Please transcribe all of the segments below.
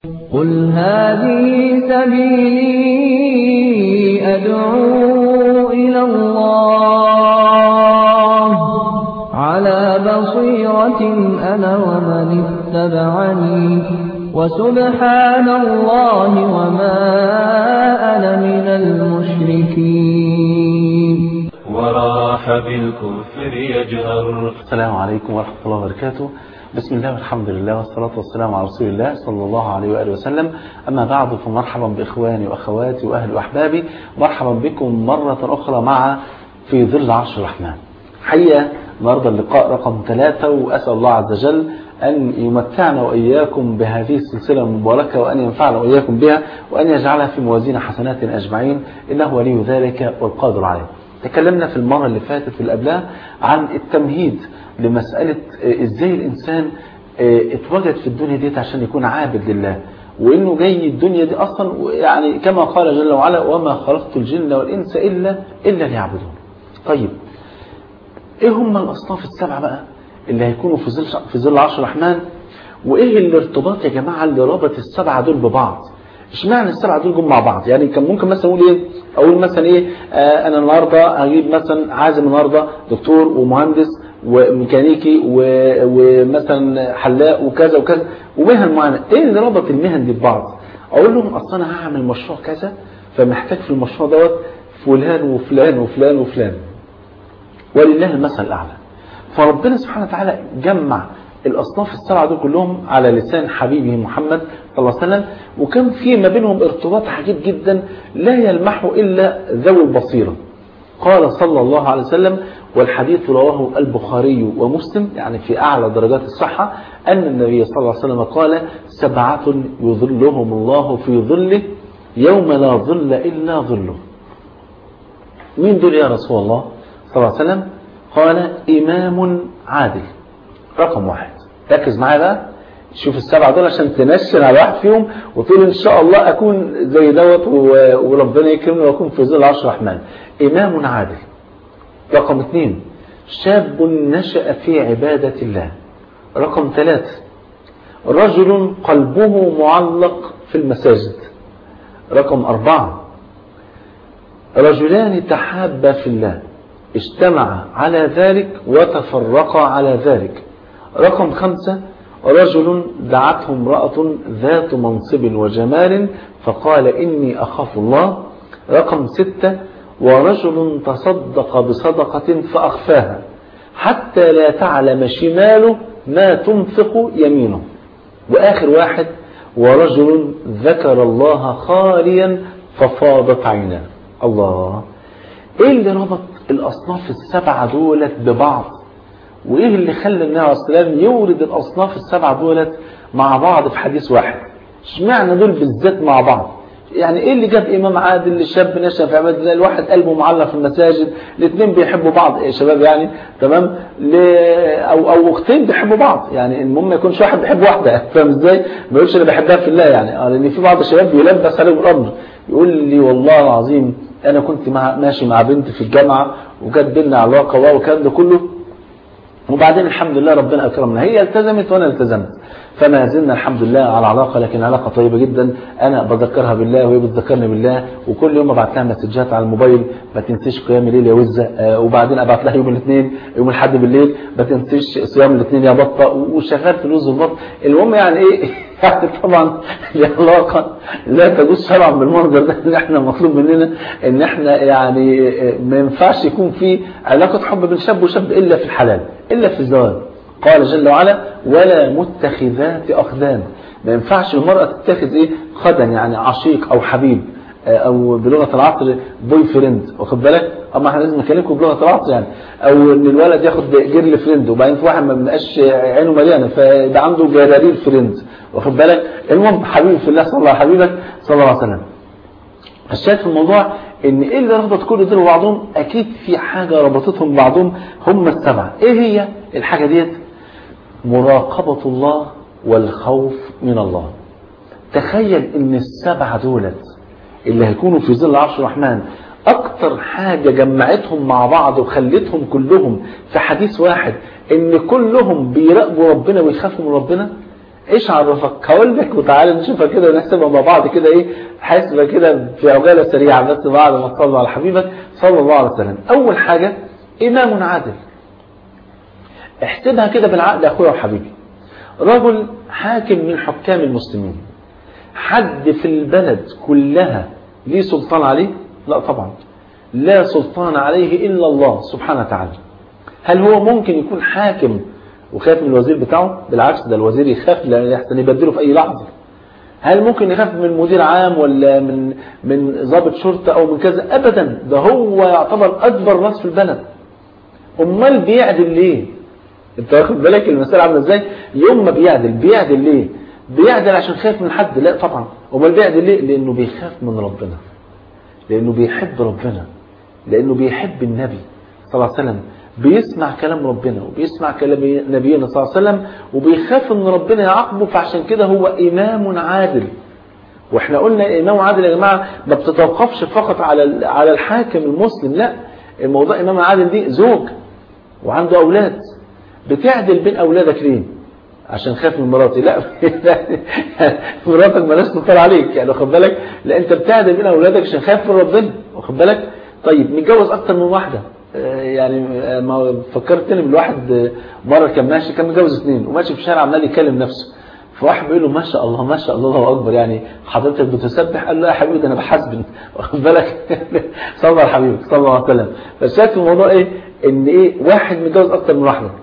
قل هذه سبيلي أدعو إلى الله على بصيرة أنا ومن اتبعني وسبحان الله وما أنا من المشركين وراح بالكفر يجهر السلام عليكم ورحمة الله وبركاته بسم الله والحمد لله والصلاة والسلام على رسول الله صلى الله عليه وآله وسلم أما بعد فمرحبا بإخواني وأخواتي وأهل وأحبابي مرحبا بكم مرة أخرى مع في ظل عرش الرحمن حقيقة النهاردة اللقاء رقم ثلاثة وأسأل الله عز وجل أن يمتعنا وإياكم بهذه السلسلة المباركة وأن ينفعنا وإياكم بها وأن يجعلها في موازين حسنات أجمعين إنه ولي ذلك والقادر عليه تكلمنا في المرة اللي فاتت في الأبلاء عن التمهيد لمسألة إزاي الإنسان اتوجد في الدنيا ديت عشان يكون عابد لله وإنه جاي الدنيا دي أصلا يعني كما قال جل وعلا وما خلقت الجن والإنس إلا إلا ليعبدون طيب إيه هم الأصناف السبعة بقى اللي هيكونوا في ظل في ظل عرش الرحمن وإيه الارتباط يا جماعة اللي رابط السبعة دول ببعض اشمعنى السبعة دول جم مع بعض يعني كان ممكن مثلا اقول ايه اقول مثلا ايه آه انا النهارده هجيب مثلا عازم النهارده دكتور ومهندس وميكانيكي ومثلا حلاق وكذا وكذا ومهن معينه ايه اللي ربط المهن دي ببعض اقول لهم اصل انا هعمل مشروع كذا فمحتاج في المشروع دوت فلان وفلان وفلان وفلان ولله المثل الاعلى فربنا سبحانه وتعالى جمع الأصناف السبعة دول كلهم على لسان حبيبه محمد صلى الله عليه وسلم وكان في ما بينهم ارتباط عجيب جدا لا يلمحه إلا ذوي البصيرة قال صلى الله عليه وسلم والحديث رواه البخاري ومسلم يعني في أعلى درجات الصحة أن النبي صلى الله عليه وسلم قال سبعة يظلهم الله في ظله يوم لا ظل إلا ظله مين دول يا رسول الله صلى الله عليه وسلم قال إمام عادل رقم واحد ركز معايا بقى شوف السبعة دول عشان تنشر على واحد فيهم وتقول إن شاء الله أكون زي دوت وربنا يكرمني وأكون في ظل عرش الرحمن إمام عادل رقم اثنين شاب نشأ في عبادة الله رقم ثلاثة رجل قلبه معلق في المساجد رقم أربعة رجلان تحابا في الله اجتمع على ذلك وتفرقا على ذلك رقم خمسة رجل دعته امرأة ذات منصب وجمال فقال إني أخاف الله رقم ستة ورجل تصدق بصدقة فأخفاها حتى لا تعلم شماله ما تنفق يمينه وآخر واحد ورجل ذكر الله خاليا ففاضت عيناه الله ايه اللي ربط الاصناف السبعة دولت ببعض وايه اللي خلى النبي عليه السلام يورد الاصناف السبعة دولت مع بعض في حديث واحد اشمعنى دول بالذات مع بعض يعني ايه اللي جاب امام عادل لشاب نشا في عباده الله الواحد قلبه معلق في المساجد الاثنين بيحبوا بعض يا شباب يعني تمام ل... او او اختين بيحبوا بعض يعني المهم ما يكونش واحد بيحب واحده فاهم ازاي ما يقولش انا بحبها في الله يعني اه لان في بعض الشباب بيلبس عليهم الامر يقول لي والله العظيم انا كنت مع ماشي مع بنت في الجامعه وجت بينا علاقه والكلام ده كله وبعدين الحمد لله ربنا اكرمنا هي التزمت وانا التزمت فما زلنا الحمد لله على علاقه لكن علاقه طيبه جدا انا بذكرها بالله وهي بتذكرني بالله وكل يوم ابعت لها مسجات على الموبايل ما تنسيش قيام الليل يا وزه آه وبعدين ابعت لها يوم الاثنين يوم الاحد بالليل ما تنسيش صيام الاثنين يا بطه وشغال في الوز والبط المهم يعني ايه يعني طبعا العلاقه لا تجوز شرعا بالمنظر ده ان احنا مطلوب مننا ان احنا يعني ما ينفعش يكون في علاقه حب بين شاب وشاب الا في الحلال الا في الزواج قال جل وعلا ولا متخذات أخدان ما ينفعش المرأة تتخذ إيه خدن يعني عشيق أو حبيب أو بلغة العصر بوي فريند واخد بالك أما احنا لازم نكلمكم بلغة العصر يعني أو إن الولد ياخد جيرل فريند وبعدين في واحد ما بقاش عينه مليانة فيبقى عنده جرارير فريند واخد بالك المهم حبيب في الله صلى الله حبيبك صلى الله عليه وسلم الشاهد في الموضوع ان ايه اللي ربط كل دول ببعضهم اكيد في حاجة ربطتهم ببعضهم هم السبعة ايه هي الحاجة ديت مراقبة الله والخوف من الله تخيل ان السبعة دولت اللي هيكونوا في ظل عرش الرحمن اكتر حاجة جمعتهم مع بعض وخلتهم كلهم في حديث واحد ان كلهم بيراقبوا ربنا ويخافوا من ربنا ايش عرفك هقول لك وتعالى نشوفها كده ونحسبها مع بعض كده ايه حسبة كده في عجالة سريعة بس بعد ما تصلوا على حبيبك صلى الله عليه وسلم اول حاجة امام عادل احسبها كده بالعقل يا اخويا وحبيبي رجل حاكم من حكام المسلمين حد في البلد كلها ليه سلطان عليه لا طبعا لا سلطان عليه إلا الله سبحانه وتعالى هل هو ممكن يكون حاكم وخاف من الوزير بتاعه بالعكس ده الوزير يخاف لأن يحسن يبدله في أي لحظة هل ممكن يخاف من مدير عام ولا من من ضابط شرطة أو من كذا أبدا ده هو يعتبر أكبر راس في البلد أمال بيعدل ليه انت واخد بالك المسألة عاملة ازاي يوم ما بيعدل بيعدل ليه بيعدل عشان خايف من حد لا طبعا امال بيعدل ليه لانه بيخاف من ربنا لانه بيحب ربنا لانه بيحب النبي صلى الله عليه وسلم بيسمع كلام ربنا وبيسمع كلام نبينا صلى الله عليه وسلم وبيخاف ان ربنا يعاقبه فعشان كده هو امام عادل واحنا قلنا امام عادل يا جماعه ما بتتوقفش فقط على على الحاكم المسلم لا الموضوع امام عادل دي زوج وعنده اولاد بتعدل بين اولادك ليه عشان خاف من مراتي لا مراتك مالهاش سلطان عليك يعني واخد بالك لا انت بتعدل بين اولادك عشان خاف من ربنا واخد بالك طيب متجوز اكتر من واحده يعني ما فكرتني بالواحد مره كان ماشي كان متجوز اثنين وماشي في الشارع عمال يكلم نفسه فواحد بيقول له ما شاء الله ما شاء الله الله اكبر يعني حضرتك بتسبح قال له يا حبيبي ده انا بحاسبن واخد بالك صلى على حبيبك صلى الله عليه وسلم فالشاهد في الموضوع ايه ان ايه واحد متجوز اكتر من واحده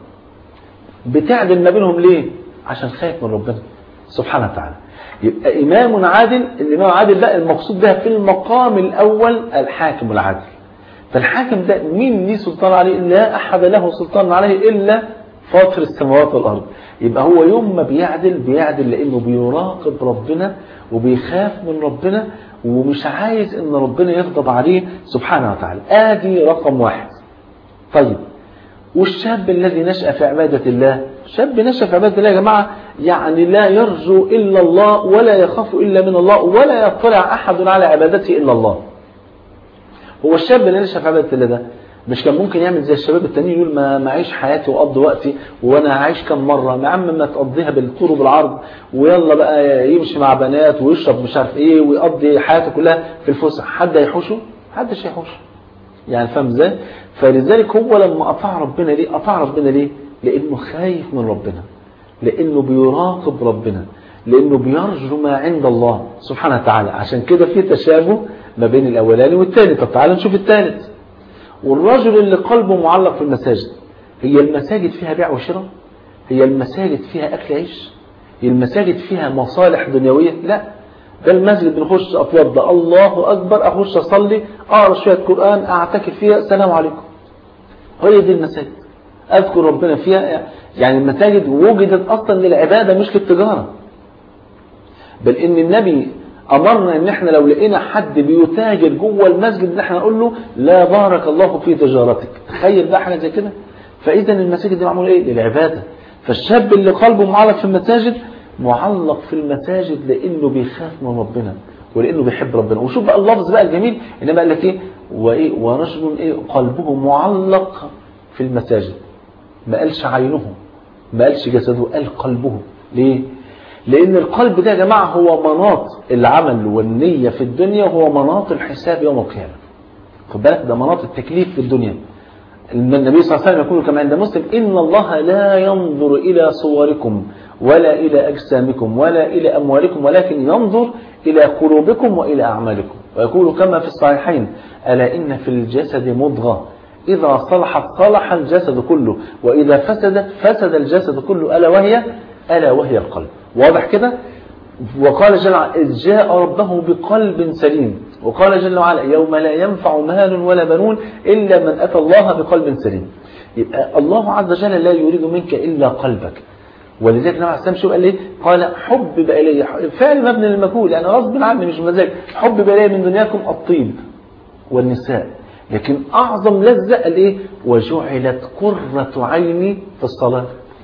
بتعدل ما بينهم ليه عشان خايف من ربنا سبحانه وتعالى يبقى إمام عادل الإمام عادل ده المقصود بها في المقام الأول الحاكم العادل فالحاكم ده مين ليه سلطان عليه لا أحد له سلطان عليه إلا فاطر السماوات والأرض يبقى هو يوم ما بيعدل بيعدل لأنه بيراقب ربنا وبيخاف من ربنا ومش عايز ان ربنا يغضب عليه سبحانه وتعالى ادي رقم واحد طيب والشاب الذي نشأ في عبادة الله شاب نشأ في عبادة الله يا جماعة يعني لا يرجو إلا الله ولا يخاف إلا من الله ولا يطلع أحد على عبادته إلا الله هو الشاب اللي نشأ في عبادة الله ده مش كان ممكن يعمل زي الشباب التانيين يقول ما معيش حياتي واقضي وقتي وانا هعيش كم مره يا عم ما تقضيها بالطول وبالعرض ويلا بقى يمشي مع بنات ويشرب مش عارف ايه ويقضي حياته كلها في الفسح حد هيحوشه محدش هيحوشه يعني فاهم ازاي فلذلك هو لما اطاع ربنا ليه اطاع ربنا ليه لانه خايف من ربنا لانه بيراقب ربنا لانه بيرجو ما عند الله سبحانه وتعالى عشان كده في تشابه ما بين الاولاني والثاني طب تعالى نشوف الثالث والرجل اللي قلبه معلق في المساجد هي المساجد فيها بيع وشراء هي المساجد فيها اكل عيش هي المساجد فيها مصالح دنيويه لا ده المسجد بنخش اتوضى الله اكبر اخش اصلي اقرا شويه قران اعتكف فيها السلام عليكم هي دي المساجد اذكر ربنا فيها يعني المساجد وجدت اصلا للعباده مش للتجاره بل ان النبي امرنا ان احنا لو لقينا حد بيتاجر جوه المسجد ان احنا نقول له لا بارك الله في تجارتك تخيل بقى حاجه زي كده فاذا المساجد دي معموله ايه للعباده فالشاب اللي قلبه معلق في المساجد معلق في المساجد لانه بيخاف من ربنا ولانه بيحب ربنا وشوف بقى اللفظ بقى الجميل انما قال لك ايه وايه ورجل ايه قلبه معلق في المساجد ما قالش عينه ما قالش جسده قال قلبه ليه لان القلب ده يا جماعه هو مناط العمل والنيه في الدنيا وهو مناط الحساب يوم القيامه خد بالك ده مناط التكليف في الدنيا النبي صلى الله عليه وسلم يقول كما عند مسلم ان الله لا ينظر الى صوركم ولا الى اجسامكم ولا الى اموالكم ولكن ينظر الى قلوبكم والى اعمالكم ويقول كما في الصحيحين الا ان في الجسد مضغه إذا صلحت صلح الجسد كله وإذا فسدت فسد الجسد كله ألا وهي ألا وهي القلب واضح كده وقال جل وعلا إذ جاء ربه بقلب سليم وقال جل وعلا يوم لا ينفع مال ولا بنون إلا من أتى الله بقلب سليم يبقى الله عز وجل لا يريد منك إلا قلبك ولذلك النبي عليه السلام شو قال ليه؟ قال حبب إلي فعل مبني للمجهول يعني غصب عني مش مزاج حبب إلي من دنياكم الطيب والنساء لكن أعظم لذة قال إيه وجعلت قرة عيني في الصلاة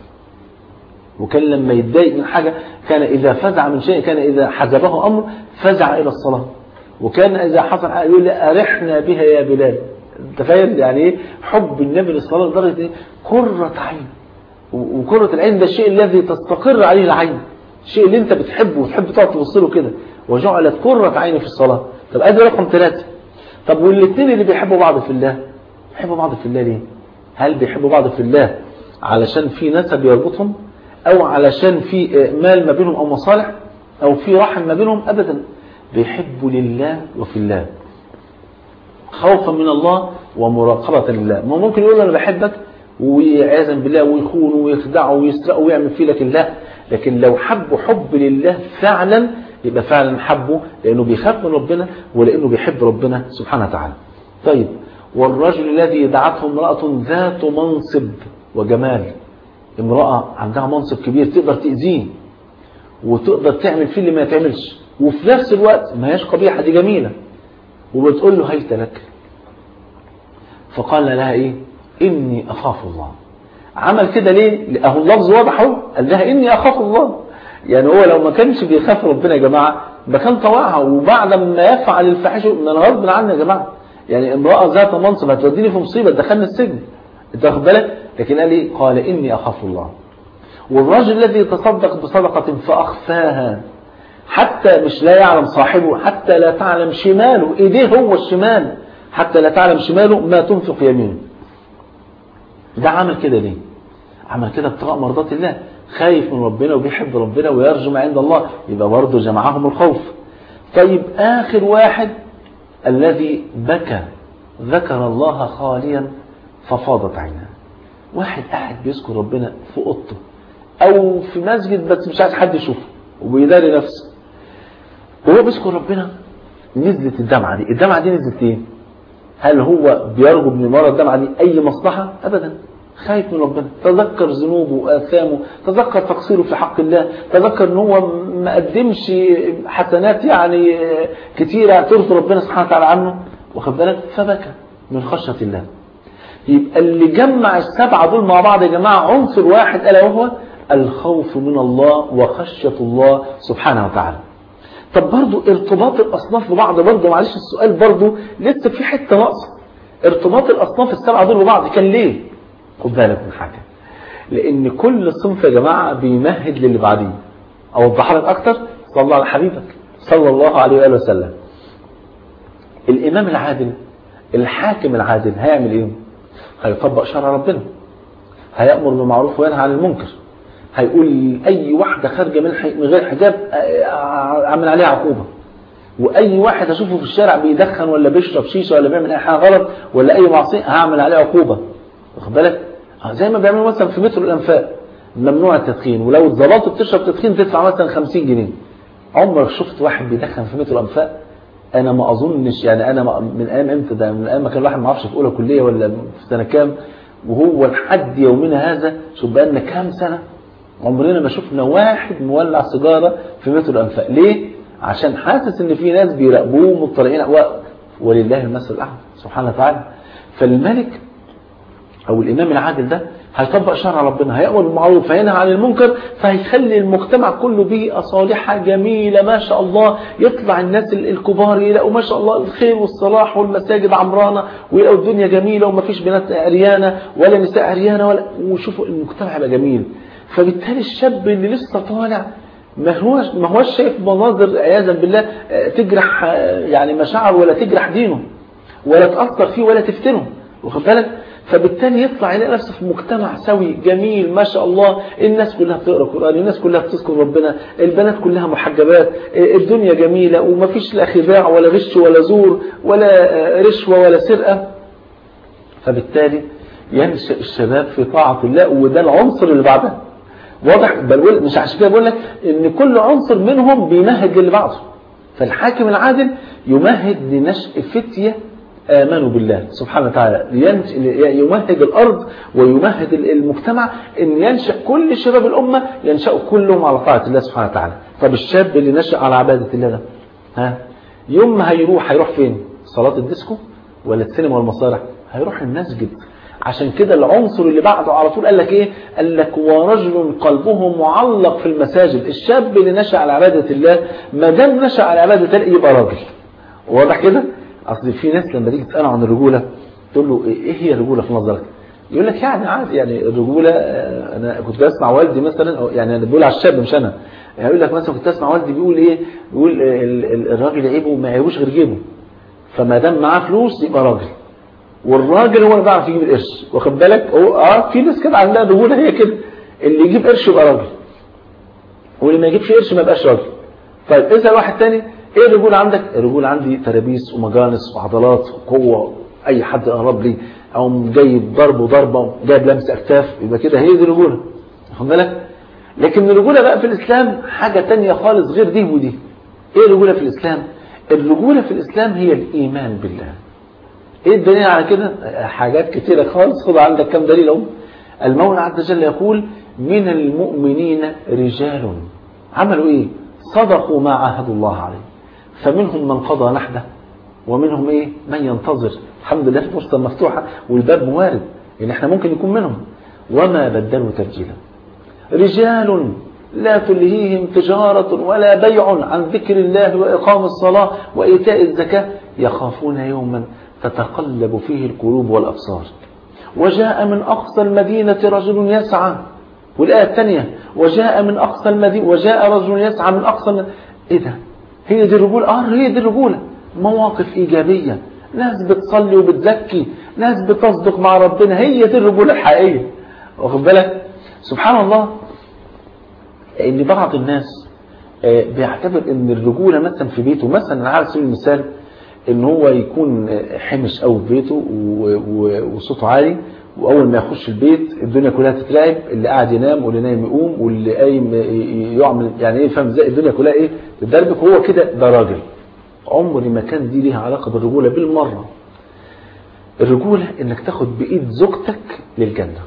وكان لما يتضايق من حاجة كان إذا فزع من شيء كان إذا حزبه أمر فزع إلى الصلاة وكان إذا حصل حاجة يقول لي أرحنا بها يا بلال تخيل يعني إيه حب النبي للصلاة لدرجة إيه قرة عين وقرة العين ده الشيء الذي تستقر عليه العين الشيء اللي انت بتحبه وتحب تقعد تبص له كده وجعلت قرة عيني في الصلاة طب ادي رقم ثلاثة طب والاثنين اللي بيحبوا بعض في الله بيحبوا بعض في الله ليه هل بيحبوا بعض في الله علشان في نسب يربطهم او علشان في مال ما بينهم او مصالح او في رحم ما بينهم ابدا بيحبوا لله وفي الله خوفا من الله ومراقبة لله ما ممكن يقول انا بحبك ويعاذا بالله ويخونه ويخدعه ويسرقه ويعمل فيه لكن لا لكن لو حبوا حب لله فعلا يبقى فعلا حبه لانه بيخاف من ربنا ولانه بيحب ربنا سبحانه وتعالى طيب والرجل الذي دعته امرأة ذات منصب وجمال امرأة عندها منصب كبير تقدر تأذيه وتقدر تعمل فيه اللي ما يتعملش وفي نفس الوقت ما هيش قبيحة دي جميلة وبتقول له هيت لك فقال لها ايه اني اخاف الله عمل كده ليه اهو اللفظ واضح اهو قال لها اني اخاف الله يعني هو لو ما كانش بيخاف ربنا يا جماعه ما كان طوعها وبعد ما يفعل الفاحشه من انا غصب عني يا جماعه يعني امراه ذات منصب هتوديني في مصيبه تدخلني السجن انت واخد بالك لكن قال ايه قال اني اخاف الله والرجل الذي تصدق بصدقه فاخفاها حتى مش لا يعلم صاحبه حتى لا تعلم شماله ايديه هو الشمال حتى لا تعلم شماله ما تنفق يمينه ده عمل كده ليه عمل كده ابتغاء مرضات الله خايف من ربنا وبيحب ربنا ويرجو ما عند الله يبقى برضه جمعهم الخوف طيب آخر واحد الذي بكى ذكر الله خاليا ففاضت عيناه واحد قاعد بيذكر ربنا في اوضته او في مسجد بس مش عايز حد يشوفه وبيداري نفسه وهو بيذكر ربنا نزلت الدمعة دي الدمعة دي نزلت ايه هل هو بيرجو من ورا الدمعة دي اي مصلحة ابدا خايف من ربنا تذكر ذنوبه واثامه تذكر تقصيره في حق الله تذكر ان هو ما قدمش حسنات يعني كتيرة ترضي ربنا سبحانه وتعالى عنه واخد بالك فبكى من خشية الله يبقى اللي جمع السبعة دول مع بعض يا جماعة عنصر واحد ألا وهو الخوف من الله وخشية الله سبحانه وتعالى طب برضو ارتباط الأصناف ببعض برضو معلش السؤال برضو لسه في حتة ناقصة ارتباط الأصناف السبعة دول ببعض كان ليه خد بالك من حاجة لأن كل صنف يا جماعة بيمهد للي بعديه أوضح لك أكتر صلى على حبيبك صلى الله عليه وآله وسلم الإمام العادل الحاكم العادل هيعمل إيه هيطبق شرع ربنا هيأمر بالمعروف وينهى عن المنكر هيقول أي واحدة خارجة من غير حجاب عمل عليها عقوبة وأي واحد أشوفه في الشارع بيدخن ولا بيشرب شيشة ولا بيعمل أي حاجة غلط ولا أي معصية هعمل عليه عقوبة واخد بالك زي ما بيعملوا مثلا في مترو الأنفاق ممنوع التدخين ولو اتظبطت بتشرب تدخين تدفع مثلا 50 جنيه عمرك شفت واحد بيدخن في مترو الأنفاق انا ما اظنش يعني انا من ايام امتى ده من ايام ما كان الواحد ما اعرفش في اولى كليه ولا في سنه كام وهو لحد يومنا هذا شوف بقى لنا كام سنه عمرنا ما شفنا واحد مولع سيجاره في مترو الانفاق ليه عشان حاسس ان في ناس بيراقبوه مطلعين ولله المثل الاعلى سبحانه وتعالى فالملك او الامام العادل ده هيطبق شرع ربنا هيأمر بالمعروف هينهى عن المنكر فهيخلي المجتمع كله بيئة صالحة جميلة ما شاء الله يطلع الناس الكبار يلاقوا ما شاء الله الخير والصلاح والمساجد عمرانة ويلاقوا الدنيا جميلة وما فيش بنات عريانة ولا نساء عريانة ولا وشوفوا المجتمع يبقى جميل فبالتالي الشاب اللي لسه طالع ما هوش ما هوش شايف مناظر عياذا بالله تجرح يعني مشاعره ولا تجرح دينه ولا تأثر فيه ولا تفتنه واخد بالك فبالتالي يطلع يلاقي نفسه في مجتمع سوي جميل ما شاء الله الناس كلها بتقرا قران الناس كلها بتذكر ربنا البنات كلها محجبات الدنيا جميله وما فيش لا خداع ولا غش ولا زور ولا رشوه ولا سرقه فبالتالي ينشا الشباب في طاعه الله وده العنصر اللي بعدها واضح بقول مش عشان كده بقول لك ان كل عنصر منهم بيمهد للي بعده فالحاكم العادل يمهد لنشء فتيه آمنوا بالله سبحانه وتعالى يمهد الأرض ويمهد المجتمع أن ينشأ كل شباب الأمة ينشأوا كلهم على طاعة الله سبحانه وتعالى طب الشاب اللي نشأ على عبادة الله ده ها يوم ما هيروح هيروح فين صلاة الديسكو ولا السينما والمسارح هيروح المسجد عشان كده العنصر اللي بعده على طول قال لك ايه قال لك ورجل قلبه معلق في المساجد الشاب اللي نشأ على عبادة الله ما دام نشأ على عبادة الله يبقى راجل واضح كده اصل في ناس لما تيجي تساله عن الرجوله تقول له ايه هي الرجوله في نظرك يقول لك يعني عادي يعني الرجوله انا كنت بسمع والدي مثلا يعني انا بقول على الشاب مش انا يعني يقول لك مثلا كنت اسمع والدي بيقول ايه بيقول ال- ال- الراجل عيبه ما يعيبوش غير جيبه فما دام معاه فلوس يبقى راجل والراجل هو اللي بيعرف يجيب القرش واخد بالك هو اه في ناس كده عندها رجوله هي كده اللي يجيب قرش يبقى راجل واللي ما يجيبش قرش ما يبقاش راجل طيب اسال واحد تاني ايه الرجوله عندك الرجوله عندي ترابيس ومجانس وعضلات وقوه اي حد قرب لي او جايب ضرب وضربه جايب لمس اكتاف يبقى كده هي دي الرجوله واخد بالك لكن الرجوله بقى في الاسلام حاجه تانية خالص غير دي ودي ايه الرجوله في الاسلام الرجوله في الاسلام هي الايمان بالله ايه الدليل على كده حاجات كتيرة خالص خد عندك كم دليل اهو المولى عز وجل يقول من المؤمنين رجال عملوا ايه صدقوا ما عاهدوا الله عليه فمنهم من قضى نحبه ومنهم ايه من ينتظر الحمد لله الفرصة مفتوحة والباب موارد يعني احنا ممكن يكون منهم وما بدلوا تبديلا رجال لا تلهيهم تجارة ولا بيع عن ذكر الله وإقام الصلاة وإيتاء الزكاة يخافون يوما تتقلب فيه القلوب والأبصار وجاء من أقصى المدينة رجل يسعى والآية الثانية وجاء من أقصى المدينة وجاء رجل يسعى من أقصى المدينة إيه ده هي دي الرجولة آه هي دي الرجولة مواقف إيجابية ناس بتصلي وبتزكي ناس بتصدق مع ربنا هي دي الرجولة الحقيقية واخد بالك سبحان الله ان بعض الناس آه، بيعتبر ان الرجوله مثلا في بيته مثلا على سبيل المثال ان هو يكون آه، حمش قوي في بيته و- و- وصوته عالي واول ما يخش البيت الدنيا كلها تتلعب اللي قاعد ينام واللي نايم يقوم واللي قايم ي- ي- يعمل يعني ايه فاهم ازاي الدنيا كلها ايه تدربك هو كده ده راجل عمري ما كان دي ليها علاقه بالرجوله بالمره الرجوله انك تاخد بايد زوجتك للجنه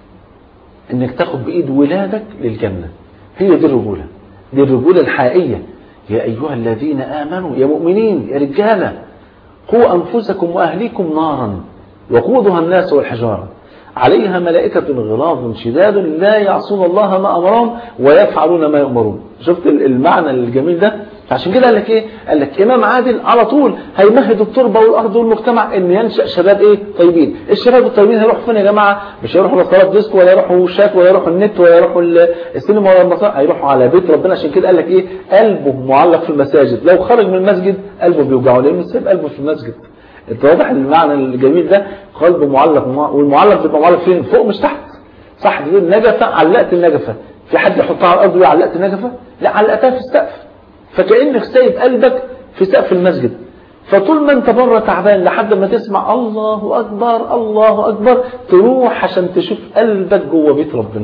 انك تاخد بايد ولادك للجنه هي دي الرجوله دي الرجوله الحقيقيه يا ايها الذين امنوا يا مؤمنين يا رجاله قوا انفسكم واهليكم نارا وقودها الناس والحجاره عليها ملائكة غلاظ شداد لا يعصون الله ما أمرهم ويفعلون ما يؤمرون شفت المعنى الجميل ده عشان كده قال لك ايه قال لك امام عادل على طول هيمهد التربه والارض والمجتمع ان ينشا شباب ايه طيبين الشباب الطيبين هيروحوا فين يا جماعه مش هيروحوا لصالات ديسكو ولا يروحوا شات ولا يروحوا النت ولا يروحوا السينما ولا المسرح هيروحوا على بيت ربنا عشان كده قال لك ايه قلبه معلق في المساجد لو خرج من المسجد قلبه بيوجعه لانه ساب قلبه في المسجد انت واضح المعنى الجميل ده قلبه معلق والمعلق بيبقى معلق فين فوق مش تحت صح دي النجفه علقت النجفه في حد يحطها على الارض ويقول علقت النجفه لا علقتها في السقف فكأنك سايب قلبك في سقف المسجد فطول ما انت بره تعبان لحد ما تسمع الله اكبر الله اكبر تروح عشان تشوف قلبك جوه بيت ربنا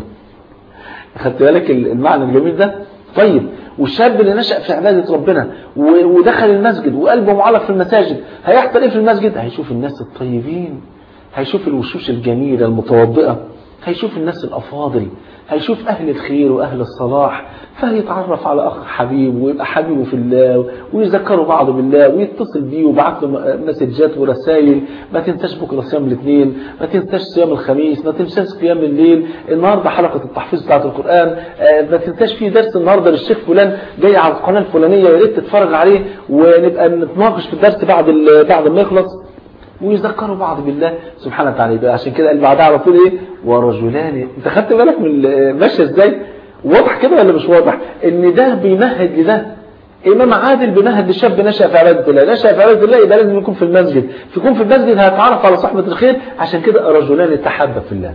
خدت بالك المعنى الجميل ده طيب والشاب اللي نشأ في عبادة ربنا ودخل المسجد وقلبه معلق في المساجد هيحصل ايه في المسجد هيشوف الناس الطيبين هيشوف الوشوش الجميلة المتوضئة هيشوف الناس الأفاضل هيشوف أهل الخير وأهل الصلاح فهيتعرف على أخ حبيب ويبقى حبيبه في الله ويذكروا بعض بالله ويتصل بيه ويبعت له مسجات ورسائل ما تنساش بكرة صيام الاثنين ما تنساش صيام الخميس ما تنساش قيام الليل النهاردة حلقة التحفيظ بتاعة القرآن ما تنساش في درس النهاردة للشيخ فلان جاي على القناة الفلانية يا ريت تتفرج عليه ونبقى نتناقش في الدرس بعد بعد ما يخلص ويذكروا بعض بالله سبحانه وتعالى عشان كده قال بعدها على طول ايه ورجلان انت خدت بالك من ماشيه ازاي واضح كده ولا مش واضح ان ده بيمهد لده امام عادل بيمهد لشاب نشا في عباده الله نشا في عباده الله يبقى لازم يكون في المسجد يكون في المسجد هيتعرف على صحبه الخير عشان كده رجلان تحابا في الله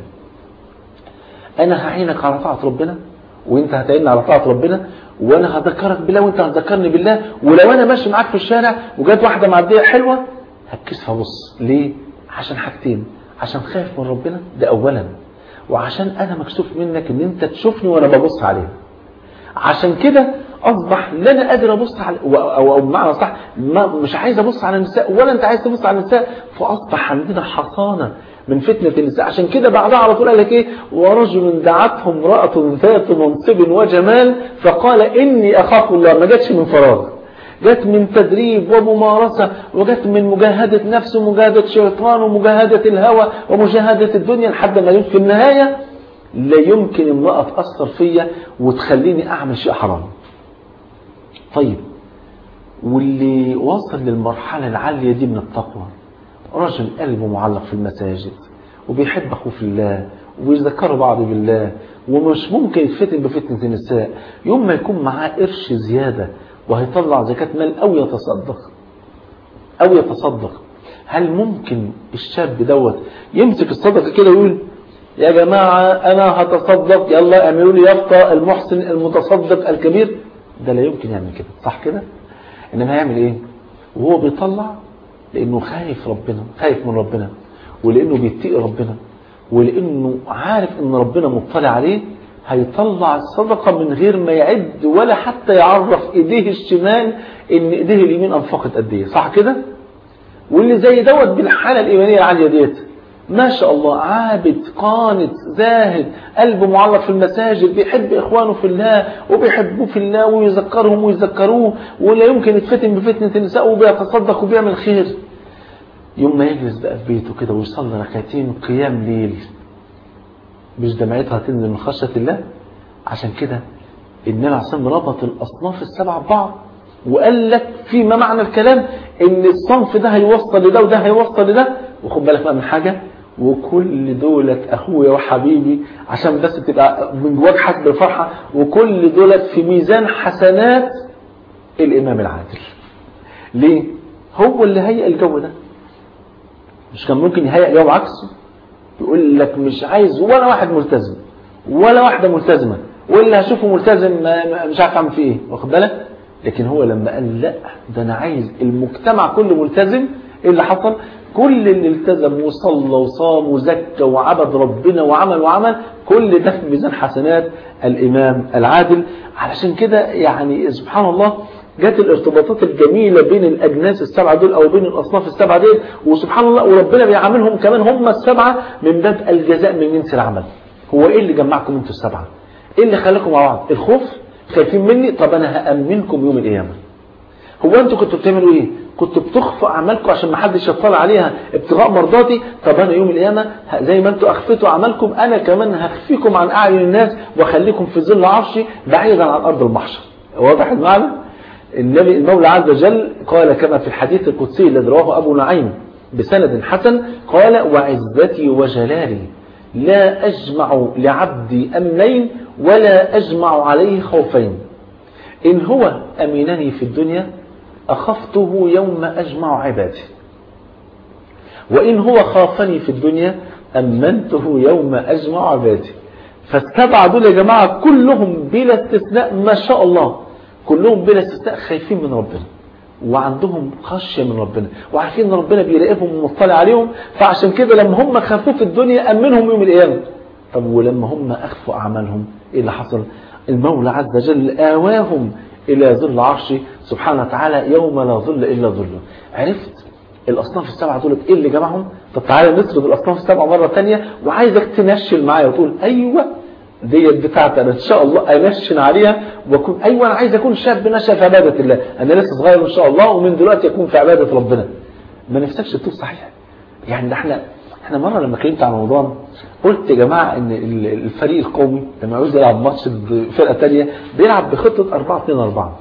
انا هعينك على طاعه ربنا وانت هتعيني على طاعه ربنا وانا هذكرك بالله وانت هتذكرني بالله ولو انا ماشي معاك في الشارع وجات واحده معديه حلوه هتكسفها بص ليه عشان حاجتين عشان خايف من ربنا ده اولا وعشان انا مكسوف منك ان انت تشوفني وانا ببص عليها عشان كده اصبح لا انا قادر ابص على او او بمعنى صح ما مش عايز ابص على النساء ولا انت عايز تبص على النساء فاصبح عندنا حصانه من فتنه النساء عشان كده بعدها على طول قال لك ايه ورجل دعته امراه ذات منصب وجمال فقال اني اخاف الله ما جاتش من فراغ جت من تدريب وممارسة وجت من مجاهدة نفس ومجاهدة شيطان ومجاهدة الهوى ومجاهدة الدنيا لحد ما في النهاية لا يمكن امرأة تأثر فيا وتخليني أعمل شيء حرام طيب واللي وصل للمرحلة العالية دي من التقوى رجل قلبه معلق في المساجد وبيحب أخوه في الله ويذكروا بعض بالله ومش ممكن يتفتن بفتنة النساء يوم ما يكون معاه قرش زيادة وهيطلع زكاة مال أو يتصدق أو يتصدق هل ممكن الشاب دوت يمسك الصدقة كده ويقول يا جماعة أنا هتصدق يلا اعملوا لي يافطة المحسن المتصدق الكبير ده لا يمكن يعمل كده صح كده إنما هيعمل إيه وهو بيطلع لأنه خايف ربنا خايف من ربنا ولأنه بيتقي ربنا ولأنه عارف إن ربنا مطلع عليه هيطلع الصدقة من غير ما يعد ولا حتى يعرف إيديه الشمال إن إيديه اليمين أنفقت قد إيه صح كده واللي زي دوت بالحالة الإيمانية العالية ديت ما شاء الله عابد قانت زاهد قلبه معلق في المساجد بيحب إخوانه في الله وبيحبوه في الله ويذكرهم ويذكروه ولا يمكن يتفتن بفتنة النساء وبيتصدق وبيعمل خير يوم ما يجلس بقى في بيته كده ويصلي ركعتين قيام ليل مش دمعتها تنزل من خشية الله عشان كده النبي عليه الصلاة ربط الأصناف السبعة ببعض وقال لك فيما معنى الكلام ان الصنف ده هيوصل لده وده هيوصل لده وخد بالك بقى من حاجة وكل دولت اخويا وحبيبي عشان بس تبقى من جواك حاسس بالفرحة وكل دولت في ميزان حسنات الامام العادل ليه هو اللي هيئ الجو ده مش كان ممكن يهيئ جو عكسه يقول لك مش عايز ولا واحد ملتزم ولا واحدة ملتزمة واللي هشوفه ملتزم مش عارف اعمل فيه ايه واخد بالك لكن هو لما قال لا ده انا عايز المجتمع كله ملتزم ايه اللي حصل كل اللي التزم وصلى وصام وزكى وعبد ربنا وعمل وعمل كل ده في ميزان حسنات الامام العادل علشان كده يعني سبحان الله جت الارتباطات الجميلة بين الأجناس السبعة دول أو بين الأصناف السبعة دول وسبحان الله وربنا بيعاملهم كمان هم السبعة من باب الجزاء من جنس العمل هو إيه اللي جمعكم أنتوا السبعة إيه اللي خلاكم مع بعض الخوف خايفين مني طب أنا هأمنكم يوم القيامة هو أنتوا كنتوا بتعملوا إيه كنتوا بتخفوا أعمالكم عشان ما حدش يطلع عليها ابتغاء مرضاتي طب أنا يوم القيامة زي ما أنتوا أخفتوا أعمالكم أنا كمان هخفيكم عن أعين الناس وأخليكم في ظل عرشي بعيدا عن أرض المحشر واضح المعنى النبي المولى عز وجل قال كما في الحديث القدسي الذي رواه أبو نعيم بسند حسن قال وعزتي وجلالي لا أجمع لعبدي أمنين ولا أجمع عليه خوفين إن هو أمينني في الدنيا أخفته يوم أجمع عبادي وإن هو خافني في الدنيا أمنته يوم أجمع عبادي فالسبعة دول يا جماعة كلهم بلا استثناء ما شاء الله كلهم بلا استثناء خايفين من ربنا وعندهم خشية من ربنا وعارفين ان ربنا بيراقبهم ومطلع عليهم فعشان كده لما هم خافوا في الدنيا أمنهم يوم القيامة طب ولما هم أخفوا أعمالهم إيه اللي حصل المولى عز وجل آواهم إلى ظل عرشه سبحانه وتعالى يوم لا ظل إلا ظله عرفت الأصناف السبعة دول إيه اللي جمعهم طب تعالى نسرد الأصناف السبعة مرة تانية وعايزك تنشل معايا وتقول أيوة ديت بتاعتي انا ان شاء الله انشن عليها واكون ايوه انا عايز اكون شاب نشا في عباده الله انا لسه صغير ان شاء الله ومن دلوقتي اكون في عباده ربنا ما نفسكش تقول صحيح يعني ده احنا احنا مره لما اتكلمت عن رمضان قلت يا جماعه ان الفريق القومي لما عاوز يلعب ماتش فرقه ثانيه بيلعب بخطه 4 2 4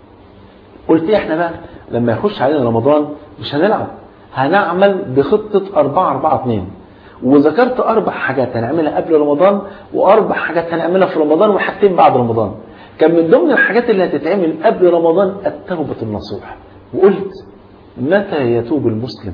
قلت ايه احنا بقى لما يخش علينا رمضان مش هنلعب هنعمل بخطه 4 4 2 وذكرت أربع حاجات هنعملها قبل رمضان وأربع حاجات هنعملها في رمضان وحاجتين بعد رمضان كان من ضمن الحاجات اللي هتتعمل قبل رمضان التوبة النصوح وقلت متى يتوب المسلم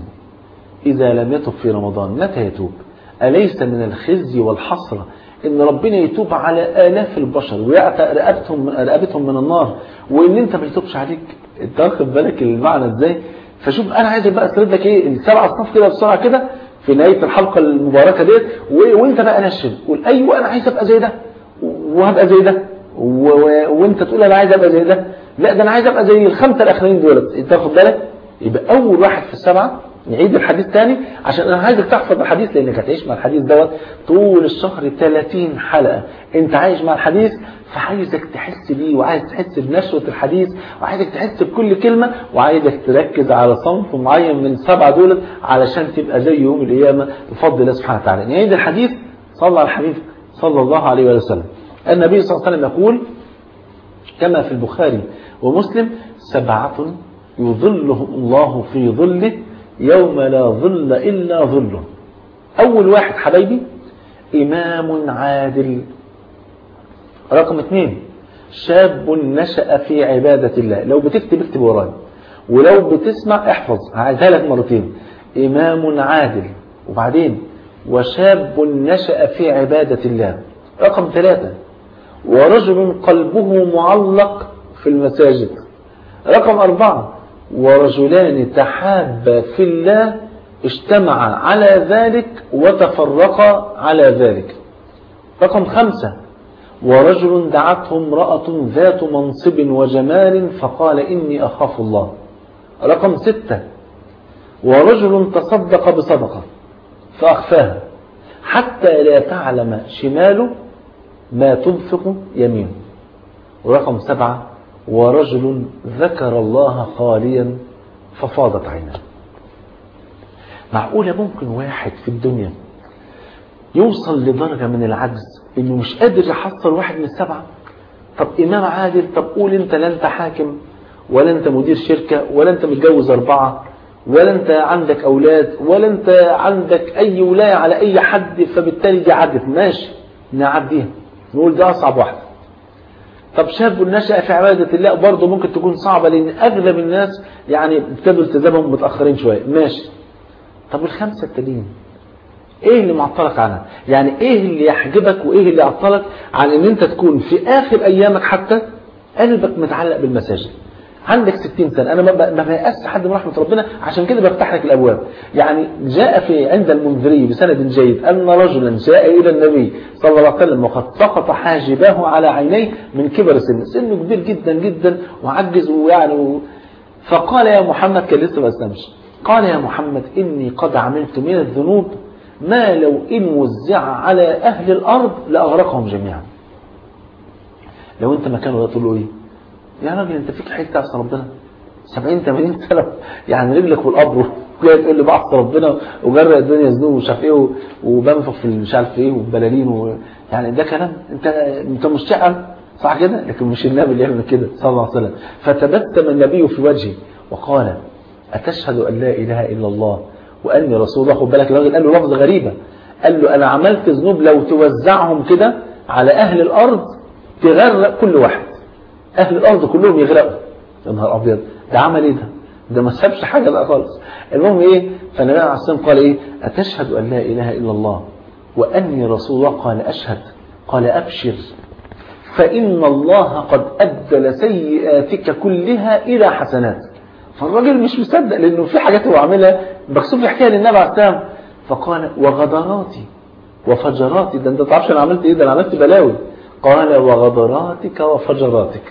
إذا لم يتوب في رمضان متى يتوب أليس من الخزي والحسرة إن ربنا يتوب على آلاف البشر ويعتق رقبتهم رقبتهم من النار وإن أنت ما يتوبش عليك أنت واخد بالك المعنى إزاي فشوف أنا عايز بقى أسرد لك إيه السبع أصناف كده بسرعة كده في نهاية الحلقة المباركة ديت وانت بقى نشن قول ايوه انا عايز ابقى زي ده وهبقى زي ده و... و... وانت تقول انا عايز ابقى زي ده لا ده انا عايز ابقى زي الخمسة الاخرين دولت انت واخد بالك يبقى اول واحد في السبعة نعيد الحديث تاني عشان انا عايزك تحفظ الحديث لانك هتعيش مع الحديث دوت طول الشهر 30 حلقة انت عايش مع الحديث فعايزك تحس بيه وعايز تحس بنشوة الحديث وعايزك تحس بكل كلمة وعايزك تركز على صنف معين من السبعة دول علشان تبقى زي يوم القيامة بفضل الله سبحانه وتعالى نعيد الحديث صلى على الحبيب صلى الله عليه وسلم النبي صلى الله عليه وسلم يقول كما في البخاري ومسلم سبعة يظلهم الله في ظله يوم لا ظل إلا ظله أول واحد حبايبي إمام عادل رقم اثنين شاب نشأ في عبادة الله لو بتكتب اكتب ورايا ولو بتسمع احفظ هعيدها لك مرتين إمام عادل وبعدين وشاب نشأ في عبادة الله رقم ثلاثة ورجل قلبه معلق في المساجد رقم أربعة ورجلان تحابا في الله اجتمعا على ذلك وتفرقا على ذلك رقم خمسة ورجل دعته امرأة ذات منصب وجمال فقال إني أخاف الله رقم ستة ورجل تصدق بصدقة فأخفاها حتى لا تعلم شماله ما تنفق يمينه ورقم سبعة ورجل ذكر الله خاليا ففاضت عيناه معقولة ممكن واحد في الدنيا يوصل لدرجة من العجز انه مش قادر يحصل واحد من السبعة طب امام عادل طب قول انت لا انت حاكم ولا انت مدير شركة ولا انت متجوز اربعة ولا انت عندك اولاد ولا انت عندك اي ولاية على اي حد فبالتالي دي عدت ماشي نعديها نقول ده اصعب واحدة طب شاب نشأ في عبادة الله برضه ممكن تكون صعبة لان اغلب الناس يعني ابتدوا التزامهم متأخرين شوية ماشي طب الخمسة التانيين ايه اللي معطلك عنها يعني ايه اللي يحجبك وايه اللي يعطلك عن ان انت تكون في اخر ايامك حتى قلبك متعلق بالمساجد عندك 60 سنة أنا ما بيأس حد من رحمة ربنا عشان كده بفتح لك الأبواب يعني جاء في عند المنذري بسند جيد أن رجلا جاء إلى النبي صلى الله عليه وسلم وقد سقط حاجباه على عينيه من كبر سنه سنه كبير جدا جدا وعجز ويعني فقال يا محمد كان لسه ما اسلمش قال يا محمد إني قد عملت من الذنوب ما لو إن وزع على أهل الأرض لأغرقهم جميعا لو أنت مكانه تقول له إيه يا راجل أنت فيك حاجة تعصى ربنا 70 80 سنة يعني رجلك في القبر وجاي تقول لي بعصى ربنا وجرى الدنيا ذنوب ومش عارف ايه وبنفخ في مش عارف ايه وبلالين و... يعني ده كلام انت انت مشتعل صح كده لكن مش النبي اللي يعمل كده صلى الله عليه وسلم فتبسم النبي في وجهه وقال أتشهد أن لا إله إلا الله وأني رسول الله خد بالك الراجل قال له لفظ غريبة قال له أنا عملت ذنوب لو توزعهم كده على أهل الأرض تغرق كل واحد أهل الأرض كلهم يغرقوا يا نهار أبيض ده عمل إيه ده؟ ده ما سابش حاجة بقى خالص المهم إيه فالنبي عليه الصلاة والسلام قال إيه أتشهد أن لا إله إلا الله وأني رسول الله قال أشهد قال أبشر فإن الله قد أبدل سيئاتك كلها إلى حسنات فالراجل مش مصدق لأنه في حاجات هو عاملها مكسوف يحكيها للنبي عليه السلام فقال وغدراتي وفجراتي ده انت تعرفش انا عملت ايه ده انا عملت بلاوي قال وغدراتك وفجراتك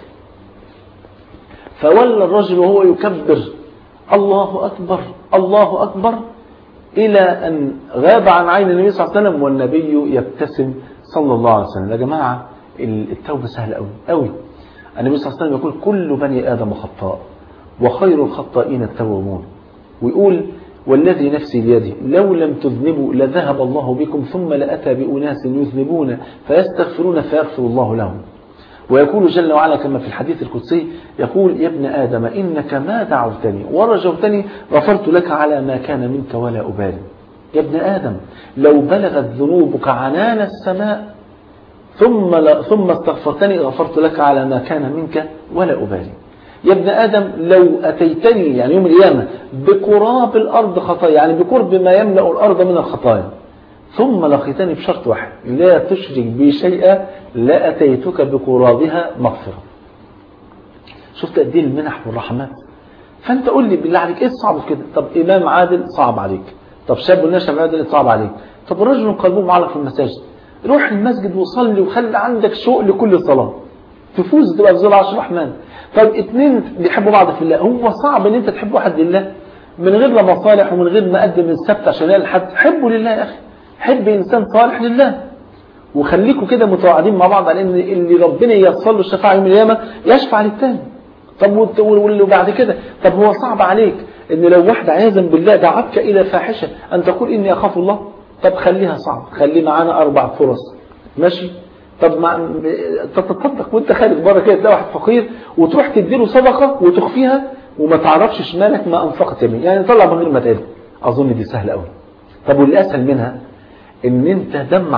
فولى الرجل وهو يكبر الله أكبر الله أكبر إلى أن غاب عن عين النبي صلى الله عليه وسلم والنبي يبتسم صلى الله عليه وسلم يا جماعة التوبة سهلة أوي أوي النبي صلى الله عليه وسلم يقول كل بني آدم خطاء وخير الخطائين التوابون ويقول والذي نفسي بيده لو لم تذنبوا لذهب الله بكم ثم لأتى بأناس يذنبون فيستغفرون فيغفر الله لهم ويقول جل وعلا كما في الحديث القدسي يقول يا ابن آدم إنك ما دعوتني ورجوتني غفرت لك على ما كان منك ولا أبالي يا ابن آدم لو بلغت ذنوبك عنان السماء ثم ل... ثم استغفرتني غفرت لك على ما كان منك ولا أبالي يا ابن آدم لو أتيتني يعني يوم القيامة بقراب الأرض خطايا يعني بقرب ما يملأ الأرض من الخطايا ثم لقيتني بشرط واحد لا تشرك بي شيئا لا أتيتك بقرابها مغفرة شفت قد ايه المنح والرحمات فانت قول لي بالله عليك ايه الصعب في كده طب امام عادل صعب عليك طب شاب نشأ عادل صعب عليك طب رجل قلبه معلق في المساجد روح المسجد وصلي وخلي عندك شوق لكل صلاة تفوز تبقى في ظل عرش الرحمن طب اتنين بيحبوا بعض في الله هو صعب ان انت تحب واحد لله من غير لا مصالح ومن غير ما اقدم السبت عشان يلاقي حد حبه لله يا اخي حب انسان صالح لله وخليكم كده متواعدين مع بعض على ان اللي ربنا ييسر له الشفاعه يوم القيامه يشفع للتاني طب وبعد كده طب هو صعب عليك ان لو واحد عياذا بالله دعتك الى فاحشه ان تقول اني اخاف الله طب خليها صعب خلي معانا اربع فرص ماشي طب ما تتصدق وانت خارج بره كده تلاقي واحد فقير وتروح تديله صدقه وتخفيها وما تعرفش شمالك ما انفقت يمين يعني طلع من غير ما تقل اظن دي سهله قوي طب واللي اسهل منها ان انت دمعه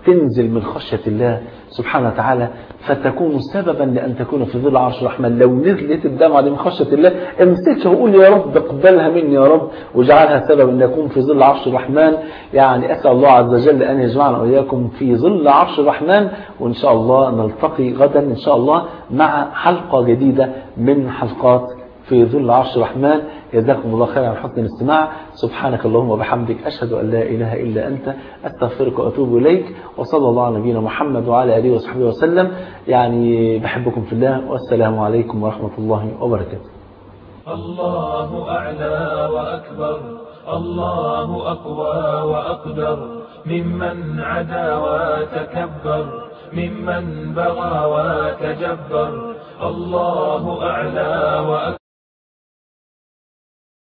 تنزل من خشية الله سبحانه وتعالى فتكون سببا لأن تكون في ظل عرش الرحمن لو نزلت الدمعة دي من خشية الله امسكها وقول يا رب اقبلها مني يا رب واجعلها سببا أن يكون في ظل عرش الرحمن يعني أسأل الله عز وجل أن يجمعنا وإياكم في ظل عرش الرحمن وإن شاء الله نلتقي غدا إن شاء الله مع حلقة جديدة من حلقات في ظل عرش الرحمن جزاكم الله خيرا على حسن الاستماع سبحانك اللهم وبحمدك أشهد أن لا إله إلا أنت أستغفرك وأتوب إليك وصلى الله على نبينا محمد وعلى آله وصحبه وسلم يعني بحبكم في الله والسلام عليكم ورحمة الله وبركاته الله أعلى وأكبر الله أقوى وأقدر ممن عدا وتكبر ممن بغى وتجبر الله أعلى وأكبر